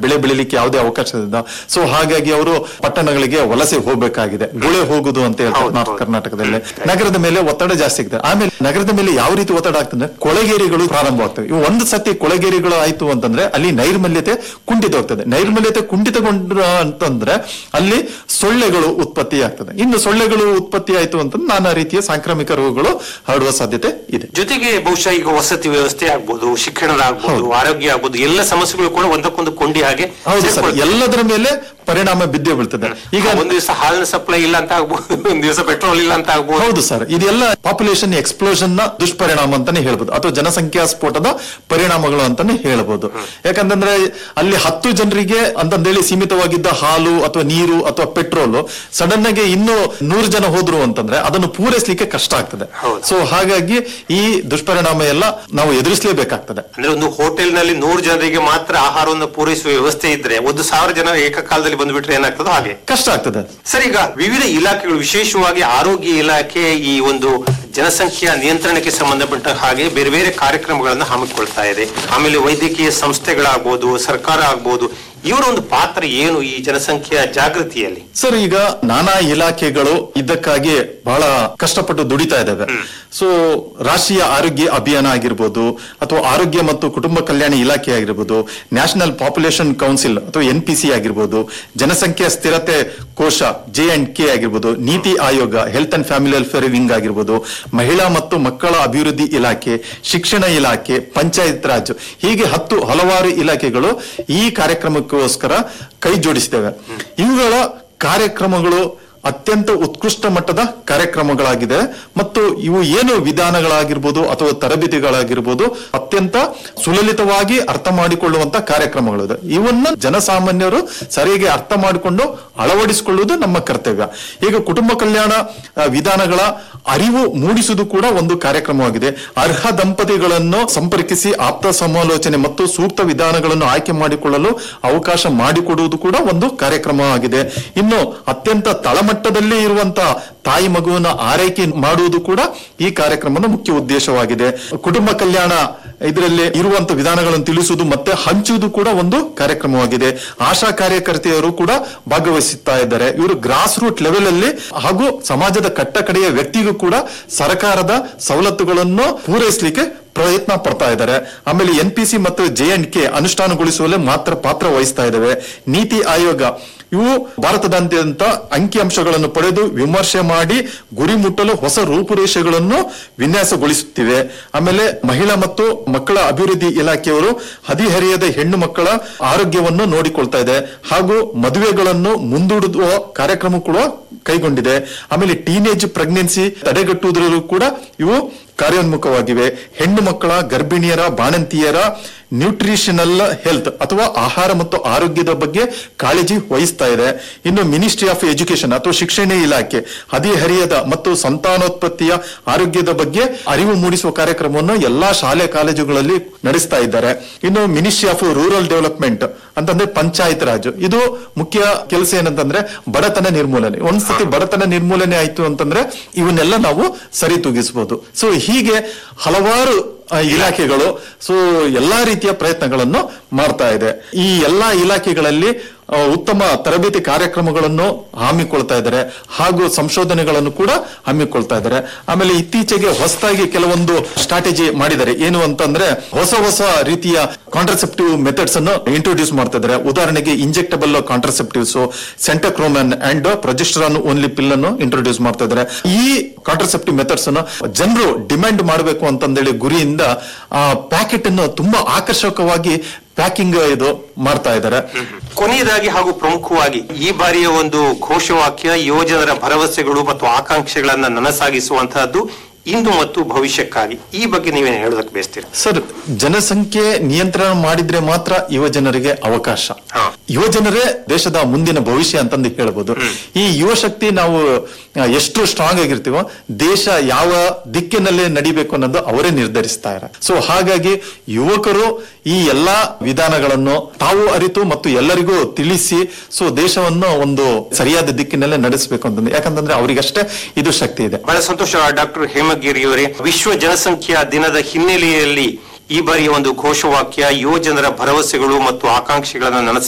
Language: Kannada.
ಬೆಳೆ ಬೆಳಿಲಿಕ್ಕೆ ಯಾವುದೇ ಅವಕಾಶ ಇಲ್ಲ ಸೊ ಹಾಗಾಗಿ ಅವರು ಪಟ್ಟಣಗಳಿಗೆ ವಲಸೆ ಹೋಗಬೇಕಾಗಿದೆ ಗುಳೆ ಹೋಗುದು ಅಂತ ಹೇಳ್ತಾರೆ ಹೌದು, ನಾರ್ತ್ ಹೌದು. ಕರ್ನಾಟಕದಲ್ಲಿ ನಗರದ ಮೇಲೆ ಒತ್ತಡ ಜಾಸ್ತಿ ಆಗ್ತದೆ ಆಮೇಲೆ ನಗರದ ಮೇಲೆ ಯಾವ ರೀತಿ ಒತ್ತಡ ಆಗ್ತದೆ ಕೊಳೆಗೇರಿಗಳು ಪ್ರಾರಂಭವಾಗ್ತವೆ ಇವು ಒಂದು ಸತಿ ಕೊಳೆಗೇರಿಗಳು ಆಯ್ತು ಅಂತಂದ್ರೆ ಅಲ್ಲಿ ನೈರ್ಮಲ್ಯತೆ ಕುಂಠಿತ ಹೋಗ್ತದೆ ನೈರ್ಮಲ್ಯತೆ ಕುಂಠಿತಗೊಂಡ್ರ ಅಂತಂದ್ರೆ ಅಲ್ಲಿ ಸೊಳ್ಳೆಗಳು ಉತ್ಪತ್ತಿ ಆಗ್ತದೆ ಇನ್ನು ಸೊಳ್ಳೆಗಳು ಉತ್ಪತ್ತಿ ಆಯ್ತು ಅಂತಂದ್ರೆ ನಾನಾ ರೀತಿಯ ಸಾಂಕ್ರಾಮಿಕ ರೋಗಗಳು ಹರಡುವ ಸಾಧ್ಯತೆ ಇದೆ ಜೊತೆಗೆ ಬಹುಶಃ ಈಗ ವಸತಿ ವ್ಯವಸ್ಥೆ ಆಗ್ಬೋದು ಶಿಕ್ಷಣದ ಆಗ್ಬೋದು ಆರೋಗ್ಯ ಆಗ್ಬೋದು ಎಲ್ಲ ಸಮಸ್ಯೆಗಳು ಕೂಡ ಒಂದಕ್ಕೊಂದು ಕೊಂಡಿ ಹಾಗೆ ಹೌದು ಸರ್ ಸೇರ್ಕೊಳ್ತವೆ. ಎಲ್ಲದರ ಮೇಲೆ ಪರಿಣಾಮ ಬಿದ್ದೇ ಬೀಳ್ತದೆ ಈಗ ಒಂದ್ ದಿವಸ ಹಾಲಿನ ಸಪ್ಲೈ ಇಲ್ಲ ಅಂತ ಆಗ್ಬೋದು ಒಂದ್ ದಿವಸ ಪೆಟ್ರೋಲ್ ಇಲ್ಲ ಅಂತ ಆಗ್ಬೋದು ಹೌದು ಸರ್ ಇದೆಲ್ಲ ಪಾಪ್ಯುಲೇಷನ್ ಎಕ್ಸ್ಪ್ಲೋಷನ್ ನ ದುಷ್ಪರಿಣಾಮ ಅಂತಾನೆ ಹೇಳ್ಬೋದು ಅಥವಾ ಜನಸಂಖ್ಯಾ ಸ್ಫೋಟದ ಪರಿಣಾಮಗಳು ಅಂತಾನೆ ಹೇಳ್ಬೋದು ಯಾಕಂತಂದ್ರೆ ಅಲ್ಲಿ ಹತ್ತು ಜನರಿಗೆ ಅಂತಂದೇಳಿ ಸೀಮಿತವಾಗಿದ್ದ ಹಾಲು ಅಥವಾ ನೀರು ಅಥವಾ ಪೆಟ್ರೋಲ್ ಸಡನ್ ಆಗಿ ಇನ್ನು ನೂರು ಜನ ಹೋದ್ರು ಅಂತಂದ್ರೆ ಅದನ್ನು ಪೂರೈಸಲಿಕ್ಕೆ ಕಷ್ಟ ಆಗ್ತದೆ ಹೌದು. ಸೊ ಹಾಗಾಗಿ ಈ ದುಷ್ಪರಿಣಾಮ ಎಲ್ಲ ನಾವು ಎದುರಿಸಲೇಬೇಕಾಗ್ತದೆ ಅಂದ್ರೆ ಒಂದು ಹೋಟೆಲ್ ನಲ್ಲಿ ನೂರು ಜನರಿಗೆ ಮಾತ್ರ ಆಹಾರವನ್ನು ಪೂರೈಸುವ ವ್ಯವಸ್ಥೆ ಇದ್ರೆ ಒಂದು ಸಾವಿರ ಜನ ಏಕಕಾಲದಲ್ಲಿ ಬಂದ್ಬಿಟ್ರೆ ಏನಾಗ್ತದೋ ಹಾಗೆ ಕಷ್ಟ ಆಗ್ತದೆ ಸರ್ ಈಗ ವಿವಿಧ ಇಲಾಖೆಗಳು ವಿಶೇಷವಾಗಿ ಆರೋಗ್ಯ ಇಲಾಖೆ ಈ ಒಂದು ಜನಸಂಖ್ಯೆಯ ನಿಯಂತ್ರಣಕ್ಕೆ ಸಂಬಂಧಪಟ್ಟ ಹಾಗೆ ಬೇರೆ ಬೇರೆ ಕಾರ್ಯಕ್ರಮಗಳನ್ನು ಹಮ್ಮಿಕೊಳ್ತಾ ಇದೆ ಆಮೇಲೆ ವೈದ್ಯಕೀಯ ಸಂಸ್ಥೆಗಳಾಗ್ಬೋದು ಸರ್ಕಾರ ಆಗ್ಬೋದು ಇವರ ಒಂದು ಪಾತ್ರ ಏನು ಈ ಜನಸಂಖ್ಯೆಯ ಜಾಗೃತಿಯಲ್ಲಿ ಸರ್ ಈಗ ನಾನಾ ಇಲಾಖೆಗಳು ಇದಕ್ಕಾಗಿ ಬಹಳ ಕಷ್ಟಪಟ್ಟು ದುಡಿತಾ ಇದ್ದಾವೆ ಸೊ ರಾಷ್ಟ್ರೀಯ ಆರೋಗ್ಯ ಅಭಿಯಾನ ಆಗಿರ್ಬೋದು ಅಥವಾ ಆರೋಗ್ಯ ಮತ್ತು ಕುಟುಂಬ ಕಲ್ಯಾಣ ಇಲಾಖೆ ಆಗಿರ್ಬೋದು ನ್ಯಾಷನಲ್ ಪಾಪ್ಯುಲೇಷನ್ ಕೌನ್ಸಿಲ್ ಅಥವಾ ಎನ್ ಪಿ ಸಿ ಆಗಿರ್ಬೋದು ಜನಸಂಖ್ಯಾ ಸ್ಥಿರತೆ ಕೋಶ ಜೆ ಅಂಡ್ ಕೆ ಆಗಿರ್ಬೋದು NITI Aayog health and family welfare wing ಆಗಿರ್ಬೋದು ಮಹಿಳಾ ಮತ್ತು ಮಕ್ಕಳ ಅಭಿವೃದ್ಧಿ ಇಲಾಖೆ ಶಿಕ್ಷಣ ಇಲಾಖೆ ಪಂಚಾಯತ್ ರಾಜ್ ಹೀಗೆ ಹತ್ತು ಹಲವಾರು ಇಲಾಖೆಗಳು ಈ ಕಾರ್ಯಕ್ರಮಕ್ಕೋಸ್ಕರ ಕೈ ಜೋಡಿಸಿದ್ದೇವೆ ಇವುಗಳ ಕಾರ್ಯಕ್ರಮಗಳು ಅತ್ಯಂತ ಉತ್ಕೃಷ್ಟ ಮಟ್ಟದ ಕಾರ್ಯಕ್ರಮಗಳಾಗಿದೆ ಮತ್ತು ಇವು ಏನು ವಿಧಾನಗಳಾಗಿರ್ಬೋದು ಅಥವಾ ತರಬೇತಿಗಳಾಗಿರ್ಬೋದು ಅತ್ಯಂತ ಸುಲಲಿತವಾಗಿ ಅರ್ಥ ಮಾಡಿಕೊಳ್ಳುವಂತ ಕಾರ್ಯಕ್ರಮಗಳಿದೆ ಇವನ್ನ ಜನಸಾಮಾನ್ಯರು ಸರಿಯಾಗಿ ಅರ್ಥ ಮಾಡಿಕೊಂಡು ಅಳವಡಿಸಿಕೊಳ್ಳುವುದು ನಮ್ಮ ಕರ್ತವ್ಯ ಈಗ ಕುಟುಂಬ ಕಲ್ಯಾಣ ಆ, ವಿಧಾನಗಳ ಅರಿವು ಮೂಡಿಸುವುದು ಕೂಡ ಒಂದು ಕಾರ್ಯಕ್ರಮವಾಗಿದೆ ಅರ್ಹ ದಂಪತಿಗಳನ್ನು ಸಂಪರ್ಕಿಸಿ ಆಪ್ತ ಸಮಾಲೋಚನೆ ಮತ್ತು ಸೂಕ್ತ ವಿಧಾನಗಳನ್ನು ಆಯ್ಕೆ ಮಾಡಿಕೊಳ್ಳಲು ಅವಕಾಶ ಮಾಡಿಕೊಡುವುದು ಕೂಡ ಒಂದು ಕಾರ್ಯಕ್ರಮವಾಗಿದೆ ಇನ್ನು ಅತ್ಯಂತ ತಳಮಟ್ಟದಲ್ಲಿ ಇರುವಂತ ತಾಯಿ ಮಗುವಿನ ಆರೈಕೆ ಮಾಡುವುದು ಕೂಡ ಈ ಕಾರ್ಯಕ್ರಮದ ಮುಖ್ಯ ಉದ್ದೇಶವಾಗಿದೆ ಕುಟುಂಬ ಕಲ್ಯಾಣ ಇದರಲ್ಲಿ ಇರುವಂತ ವಿಧಾನಗಳನ್ನು ತಿಳಿಸುವುದು ಮತ್ತೆ ಹಂಚುವುದು ಕೂಡ ಒಂದು ಕಾರ್ಯಕ್ರಮವಾಗಿದೆ ಆಶಾ ಕಾರ್ಯಕರ್ತೆಯರು ಕೂಡ ಭಾಗವಹಿಸುತ್ತಾ ಇದ್ದಾರೆ ಇವರು ಗ್ರಾಸ್ ರೂಟ್ ಲೆವೆಲ್ ಅಲ್ಲಿ ಹಾಗೂ ಸಮಾಜದ ಕಟ್ಟಕಡೆಯ ವ್ಯಕ್ತಿಗೂ ಕೂಡ ಸರ್ಕಾರದ ಸವಲತ್ತುಗಳನ್ನು ಪೂರೈಸಲಿಕ್ಕೆ ಪ್ರಯತ್ನ ಪಡ್ತಾ ಇದ್ದಾರೆ ಆಮೇಲೆ ಎನ್ ಪಿ ಸಿ ಮತ್ತು ಜೆ ಅಂಡ್ ಕೆ ಅನುಷ್ಠಾನಗೊಳಿಸುವಲ್ಲಿ ಮಾತ್ರ ಪಾತ್ರ ವಹಿಸ್ತಾ ಇದ್ದಾವೆ ನೀತಿ ಆಯೋಗ ಇವು ಭಾರತದಾದ್ಯಂತ ಅಂಕಿಅಂಶಗಳನ್ನು ಪಡೆದು ವಿಮರ್ಶೆ ಮಾಡಿ ಗುರಿ ಮುಟ್ಟಲು ಹೊಸ ರೂಪುರೇಷೆಗಳನ್ನು ವಿನ್ಯಾಸಗೊಳಿಸುತ್ತಿವೆ ಆಮೇಲೆ ಮಹಿಳಾ ಮತ್ತು ಮಕ್ಕಳ ಅಭಿವೃದ್ಧಿ ಇಲಾಖೆಯವರು ಹದಿಹರಿಯದ ಹೆಣ್ಣು ಮಕ್ಕಳ ಆರೋಗ್ಯವನ್ನು ನೋಡಿಕೊಳ್ತಾ ಇದೆ ಹಾಗೂ ಮದುವೆಗಳನ್ನು ಮುಂದೂಡುವ ಕಾರ್ಯಕ್ರಮ ಕೂಡ ಕೈಗೊಂಡಿದೆ ಆಮೇಲೆ ಟೀನೇಜ್ ಪ್ರೆಗ್ನೆನ್ಸಿ ತಡೆಗಟ್ಟುವುದರಲ್ಲೂ ಕೂಡ ಇವು ಕಾರ್ಯೋನ್ಮುಖವಾಗಿವೆ ಹೆಣ್ಣು ಮಕ್ಕಳ ಗರ್ಭಿಣಿಯರ ಬಾಣಂತಿಯರ ನ್ಯೂಟ್ರಿಷನಲ್ ಹೆಲ್ತ್ ಅಥವಾ ಆಹಾರ ಮತ್ತು ಆರೋಗ್ಯದ ಬಗ್ಗೆ ಕಾಳಜಿ ವಹಿಸ್ತಾ ಇದೆ ಇನ್ನು ಮಿನಿಸ್ಟ್ರಿ ಆಫ್ ಎಜುಕೇಶನ್ ಅಥವಾ ಶಿಕ್ಷಣ ಇಲಾಖೆ ಹದಿಹರಿಯದ ಮತ್ತು ಸಂತಾನೋತ್ಪತ್ತಿಯ ಆರೋಗ್ಯದ ಬಗ್ಗೆ ಅರಿವು ಮೂಡಿಸುವ ಕಾರ್ಯಕ್ರಮವನ್ನು ಎಲ್ಲಾ ಶಾಲೆ ಕಾಲೇಜುಗಳಲ್ಲಿ ನಡೆಸ್ತಾ ಇದ್ದಾರೆ ಇನ್ನು ಮಿನಿಸ್ಟ್ರಿ ಆಫ್ ರೂರಲ್ ಡೆವಲಪ್ಮೆಂಟ್ ಅಂತಂದ್ರೆ ಪಂಚಾಯತ್ ರಾಜ್ ಇದು ಮುಖ್ಯ ಕೆಲಸ ಏನಂತಂದ್ರೆ ಬಡತನ ನಿರ್ಮೂಲನೆ ಒಂದ್ಸತಿ ಬಡತನ ನಿರ್ಮೂಲನೆ ಆಯ್ತು ಅಂತಂದ್ರೆ ಇವನ್ನೆಲ್ಲ ನಾವು ಸರಿತೂಗಿಸಬಹುದು ಸೊ ಹೀಗೆ ಹಲವಾರು ಆ, ಇಲಾಖೆಗಳು ಸೊ ಎಲ್ಲಾ ರೀತಿಯ ಪ್ರಯತ್ನಗಳನ್ನು ಮಾಡ್ತಾ ಇದೆ ಈ ಎಲ್ಲಾ ಇಲಾಖೆಗಳಲ್ಲಿ ಆ, ಉತ್ತಮ ತರಬೇತಿ ಕಾರ್ಯಕ್ರಮಗಳನ್ನು ಹಮ್ಮಿಕೊಳ್ತಾ ಇದ್ದಾರೆ ಹಾಗೂ ಸಂಶೋಧನೆಗಳನ್ನು ಕೂಡ ಹಮ್ಮಿಕೊಳ್ತಾ ಇದ್ದಾರೆ ಆಮೇಲೆ ಇತ್ತೀಚೆಗೆ ಹೊಸದಾಗಿ ಕೆಲವೊಂದು ಸ್ಟ್ರಾಟಜಿ ಮಾಡಿದ್ದಾರೆ ಏನು ಅಂತಂದ್ರೆ ಹೊಸ ಹೊಸ ರೀತಿಯ ಕಾಂಟ್ರಸೆಪ್ಟಿವ್ ಮೆಥಡ್ಸ್ ಅನ್ನು ಇಂಟ್ರೊಡ್ಯೂಸ್ ಮಾಡ್ತಾ ಇದ್ದಾರೆ ಉದಾಹರಣೆಗೆ injectable contraceptives centchroman and progesterone only pill ಅನ್ನು ಇಂಟ್ರೊಡ್ಯೂಸ್ ಮಾಡ್ತಾ ಇದ್ದಾರೆ ಈ ಕಾಂಟ್ರಸೆಪ್ಟಿವ್ ಮೆಥಡ್ಸ್ ಅನ್ನು ಜನರು ಡಿಮ್ಯಾಂಡ್ ಮಾಡಬೇಕು ಅಂತಂದೇಳಿ ಗುರಿಯಿಂದ ಆ ಪ್ಯಾಕೆಟ್ ಅನ್ನು ತುಂಬಾ ಆಕರ್ಷಕವಾಗಿ ಪ್ಯಾಕಿಂಗ್ ಇದು ಮಾಡ್ತಾ ಇದ್ದಾರೆ ಕೊನೆಯದಾಗಿ ಹಾಗೂ ಪ್ರಮುಖವಾಗಿ ಈ ಬಾರಿಯ ಒಂದು ಘೋಷವಾಕ್ಯ ಯುವಜನರ ಭರವಸೆಗಳು ಮತ್ತು ಆಕಾಂಕ್ಷೆಗಳನ್ನ ನನಸಾಗಿಸುವಂತಹದ್ದು ಇಂದು ಮತ್ತು ಭವಿಷ್ಯಕ್ಕಾಗಿ ಈ ಬಗ್ಗೆ ನೀವೇನು ಹೇಳೋದಕ್ಕೆ ಬಯಸ್ತೀರಾ ಸರ್ ಜನಸಂಖ್ಯೆ ನಿಯಂತ್ರಣ ಮಾಡಿದ್ರೆ ಮಾತ್ರ ಯುವ ಜನರಿಗೆ ಅವಕಾಶ ಹಾ. ಯುವ ಜನರೇ ದೇಶದ ಮುಂದಿನ ಭವಿಷ್ಯ ಅಂತಂದು ಹೇಳ್ಬೋದು ಈ ಯುವ ಶಕ್ತಿ ನಾವು ಆ, ಎಷ್ಟು ಸ್ಟ್ರಾಂಗ್ ಆಗಿರ್ತೀವೋ ದೇಶ ಯಾವ ದಿಕ್ಕಿನಲ್ಲಿ ನಡಿಬೇಕು ಅನ್ನೋದು ಅವರೇ ನಿರ್ಧರಿಸ್ತಾರೆ ಸೊ ಹಾಗಾಗಿ ಯುವಕರು ಈ ಎಲ್ಲಾ ವಿಧಾನಗಳನ್ನು ತಾವು ಅರಿತು ಮತ್ತು ಎಲ್ಲರಿಗೂ ತಿಳಿಸಿ ಸೊ ದೇಶವನ್ನು ಒಂದು ಸರಿಯಾದ ದಿಕ್ಕಿನಲ್ಲೇ ನಡೆಸಬೇಕು ಅಂತಂದ್ರೆ ಯಾಕಂತಂದ್ರೆ ಅವರಿಗಷ್ಟೇ ಇದು ಶಕ್ತಿ ಇದೆ ಬಹಳ ಸಂತೋಷ ಡಾಕ್ಟರ್ ಹೇಮಗಿರಿ ಅವರೇ ವಿಶ್ವ ಜನಸಂಖ್ಯಾ ದಿನದ ಹಿನ್ನೆಲೆಯಲ್ಲಿ ಈ ಬಾರಿಯ ಒಂದು ಘೋಷವಾಕ್ಯ ಯುವ ಜನರ ಭರವಸೆಗಳು ಮತ್ತು ಆಕಾಂಕ್ಷೆಗಳನ್ನು ನನಸ